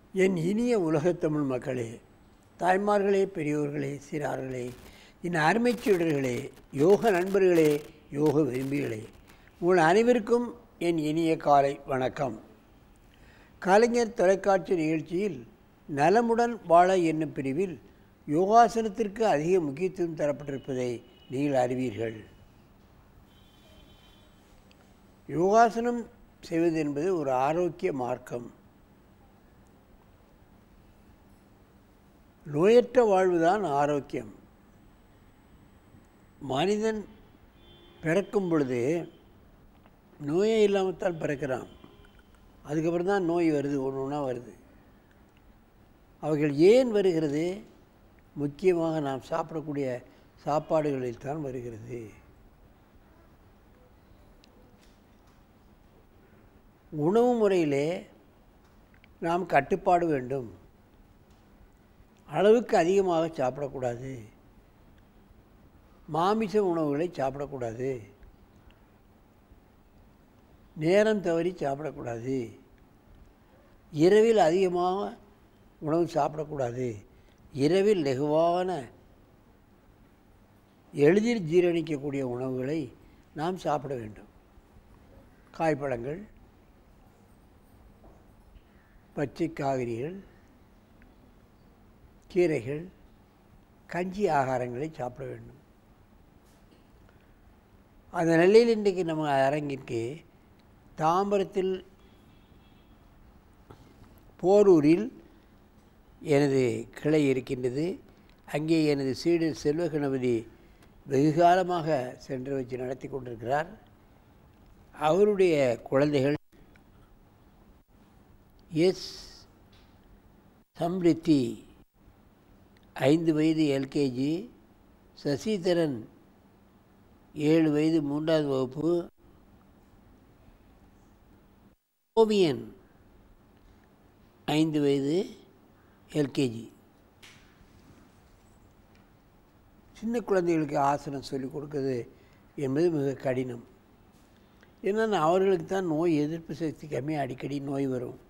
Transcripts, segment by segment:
என் இனிய உலகத்தமிழ் மக்களே தாய்மார்களே பெரியோர்களே சிறார்களே என் அருமைச் சீடர்களே யோக நண்பர்களே யோக விரும்பிகளே உங்கள் அனைவருக்கும் என் இனிய காலை வணக்கம் கலைஞர் தொலைக்காட்சி நிகழ்ச்சியில் நலமுடன் வாழ என்னும் பிரிவில் யோகாசனத்திற்கு அதிக முக்கியத்துவம் தரப்பட்டிருப்பதை நீங்கள் அறிவீர்கள் யோகாசனம் செய்வது என்பது ஒரு ஆரோக்கிய மார்க்கம் நோயற்ற வாழ்வுதான் ஆரோக்கியம் மனிதன் பிறக்கும் பொழுது நோயே இல்லாமல் தான் பிறக்கிறான் அதுக்கப்புறம் தான் நோய் வருது ஒன்று ஒன்றா வருது அவைகள் ஏன் வருகிறது முக்கியமாக நாம் சாப்பிடக்கூடிய சாப்பாடுகளில் தான் வருகிறது உணவு முறையிலே நாம் கட்டுப்பாடு வேண்டும் அளவுக்கு அதிகமாக சாப்பிடக்கூடாது மாமிச உணவுகளை சாப்பிடக்கூடாது நேரம் தவறி சாப்பிடக்கூடாது இரவில் அதிகமாக உணவு சாப்பிடக்கூடாது இரவில் லெகுவான எளிதில் ஜீரணிக்கக்கூடிய உணவுகளை நாம் சாப்பிட வேண்டும் காய்ப்பழங்கள் பச்சை காய்கறிகள் கீரைகள் கஞ்சி ஆகாரங்களை சாப்பிட வேண்டும் அந்த நிலையில் இன்றைக்கு நம்ம அரங்கிற்கு தாம்பரத்தில் போரூரில் எனது கிளை இருக்கின்றது அங்கே எனது சீடு செல்வ கணபதி வெகு காலமாக சென்று வச்சு நடத்தி கொண்டிருக்கிறார் அவருடைய குழந்தைகள் எஸ் சம்ரித்தி ஐந்து வயது எல்கேஜி சசிதரன் ஏழு வயது மூன்றாவது வகுப்பு ஓவியன் ஐந்து வயது எல்கேஜி சின்ன குழந்தைகளுக்கு ஆசனம் சொல்லிக் கொடுக்குறது என்பது மிக கடினம் என்னென்னா அவர்களுக்கு தான் நோய் எதிர்ப்பு சக்தி கம்மியாக அடிக்கடி நோய் வரும்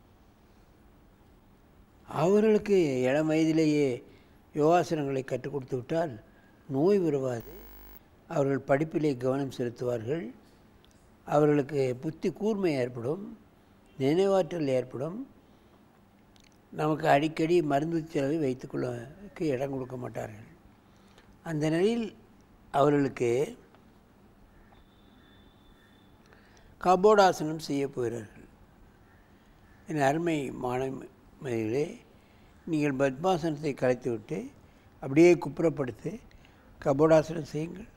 அவர்களுக்கு இளம் வயதிலேயே யோகாசனங்களை கற்றுக் கொடுத்து விட்டால் நோய் வருவாது அவர்கள் படிப்பிலே கவனம் செலுத்துவார்கள் அவர்களுக்கு புத்தி கூர்மை ஏற்படும் நினைவாற்றல் ஏற்படும் நமக்கு அடிக்கடி மருந்து செலவை வைத்துக்கொள்ளக்கு இடம் கொடுக்க மாட்டார்கள் அந்த நிலையில் அவர்களுக்கு கபோடாசனம் செய்ய போகிறார்கள் என் அருமை மாணவர்களே நீங்கள் பத்மாசனத்தை கலைத்துவிட்டு அப்படியே குப்புறப்படுத்து கபோடாசனம் செய்யுங்கள்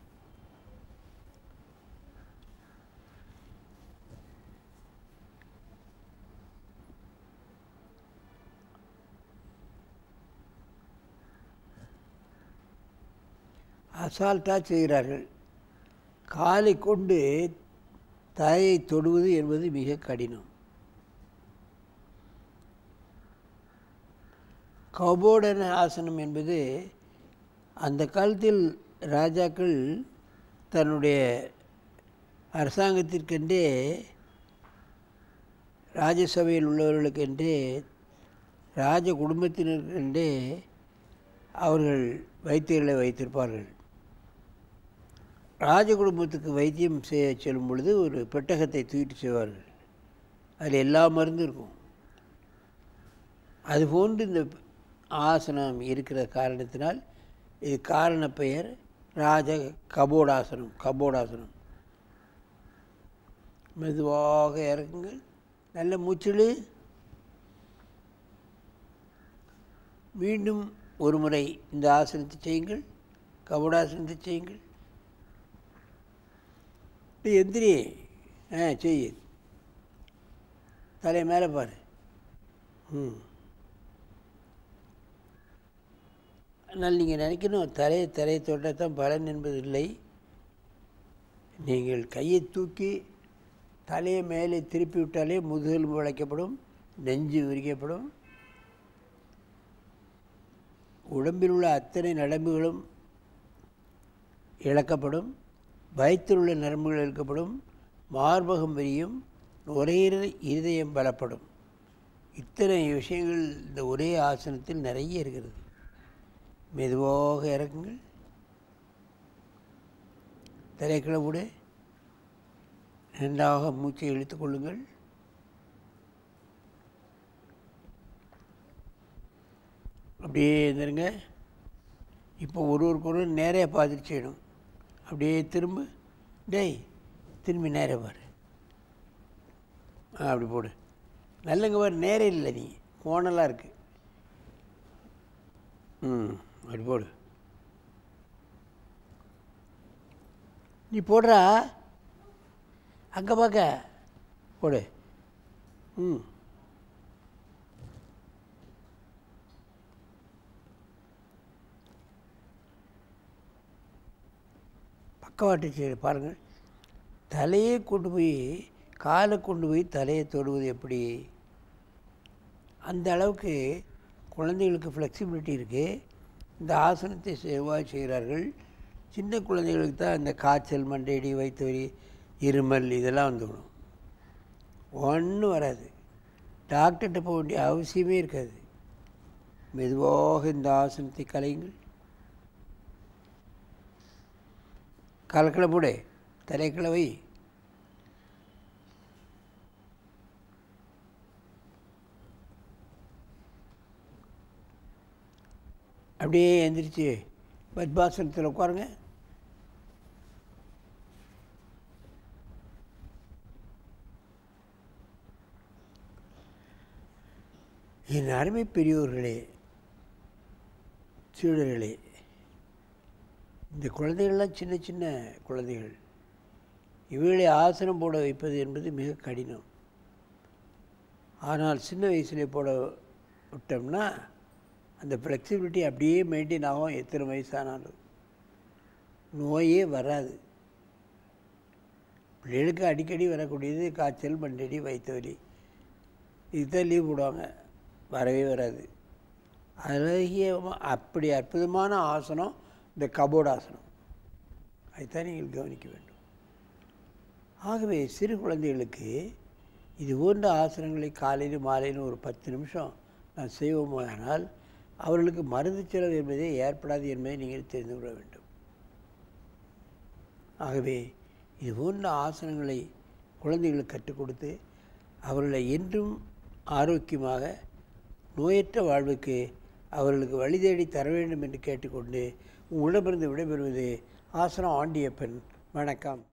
அசால்ட்டாக செய்கிறார்கள் காலை கொண்டு தலையை தொடுவது என்பது மிக கடினம் கபோடன ஆசனம் என்பது அந்த காலத்தில் ராஜாக்கள் தன்னுடைய அரசாங்கத்திற்கென்றே ராஜசபையில் உள்ளவர்களுக்கென்றே ராஜ குடும்பத்தினருக்கென்றே அவர்கள் வைத்தியர்களை வைத்திருப்பார்கள் ராஜ குடும்பத்துக்கு வைத்தியம் செய்ய செல்லும் பொழுது ஒரு பெட்டகத்தை தூக்கிட்டு செய்வார்கள் அதில் எல்லா மருந்தும் இருக்கும் அதுபோன்று இந்த ஆசனம் இருக்கிற காரணத்தினால் இது காரண பெயர் ராஜ கபோடாசனம் கபோடாசனம் மெதுவாக இறக்குங்கள் நல்ல மூச்சிழு மீண்டும் ஒரு முறை இந்த ஆசனத்தை செய்யுங்கள் கபோடாசனத்தை செய்யுங்கள் எந்திரி ஆ செய் தலை மேலே பாரு ம் ஆனால் நீங்கள் நினைக்கணும் தலையை தலையை தொட்டால் தான் பலன் என்பது இல்லை நீங்கள் கையை தூக்கி தலையை மேலே திருப்பி விட்டாலே முதுகெலும்பு வளைக்கப்படும் நெஞ்சு விரிக்கப்படும் உடம்பில் உள்ள அத்தனை நரம்புகளும் இழக்கப்படும் வயிற்றில் உள்ள நரம்புகள் இழுக்கப்படும் மார்பகம் விரியும் நுரையீரல் இருதயம் பலப்படும் இத்தனை விஷயங்கள் இந்த ஒரே ஆசனத்தில் நிறைய இருக்கிறது மெதுவாக இறக்குங்கள் தலைக்கிழ விடு நன்றாக மூச்சை இழுத்துக் கொள்ளுங்கள் அப்படியே இருந்துருங்க இப்போ ஒரு ஒரு குரல் நேரையாக பார்த்துட்டு செய்யணும் அப்படியே திரும்ப டேய் திரும்பி நேராக பாரு ஆ அப்படி போடு நல்லங்க பாரு நேரே இல்லை நீ கோணலாக இருக்கு ம் அப்படி போடு நீ போடுறா அங்கே பார்க்க போடு ம் பக்கவாட்டு செய்ய பாருங்கள் தலையை கொண்டு போய் காலை கொண்டு போய் தலையை தொடுவது எப்படி அந்த அளவுக்கு குழந்தைகளுக்கு ஃப்ளெக்சிபிலிட்டி இருக்குது இந்த ஆசனத்தை செவ்வாய் செய்கிறார்கள் சின்ன குழந்தைகளுக்கு தான் இந்த காய்ச்சல் மண்டையடி வயிற்று வலி இருமல் இதெல்லாம் வந்துவிடும் ஒன்றும் வராது டாக்டர்கிட்ட போக வேண்டிய அவசியமே இருக்காது மெதுவாக இந்த ஆசனத்தை கலையுங்கள் காலக்கிழ போடு தலைக்கிழ வை அப்படியே எந்திரிச்சு பத்மாசனத்தில் உட்காருங்க என் அருமை பெரியோர்களே சீடர்களே இந்த குழந்தைகள்லாம் சின்ன சின்ன குழந்தைகள் இவர்களை ஆசனம் போட வைப்பது என்பது மிக கடினம் ஆனால் சின்ன வயசுல போட விட்டோம்னா அந்த ஃப்ளெக்சிபிலிட்டி அப்படியே மெயின்டைன் ஆகும் எத்தனை வயசானாலும் நோயே வராது பிள்ளைகளுக்கு அடிக்கடி வரக்கூடியது காய்ச்சல் மண்டடி வயிற்று வலி இதுதான் லீவ் போடுவாங்க வரவே வராது அழகிய அப்படி அற்புதமான ஆசனம் இந்த கபோடாசனம் அதைத்தான் நீங்கள் கவனிக்க வேண்டும் ஆகவே சிறு குழந்தைகளுக்கு இது போன்ற ஆசனங்களை காலையில் மாலையில் ஒரு பத்து நிமிஷம் நான் செய்வோமானால் அவர்களுக்கு மருந்து செலவு என்பதே ஏற்படாது என்பதை நீங்கள் தெரிந்து கொள்ள வேண்டும் ஆகவே இது போன்ற ஆசனங்களை குழந்தைகளுக்கு கற்றுக் கொடுத்து அவர்களை என்றும் ஆரோக்கியமாக நோயற்ற வாழ்வுக்கு அவர்களுக்கு வழி தேடி தர வேண்டும் என்று கேட்டுக்கொண்டு உங்களிடமிருந்து விடைபெறுவது ஆசனம் ஆண்டியப்பன் வணக்கம்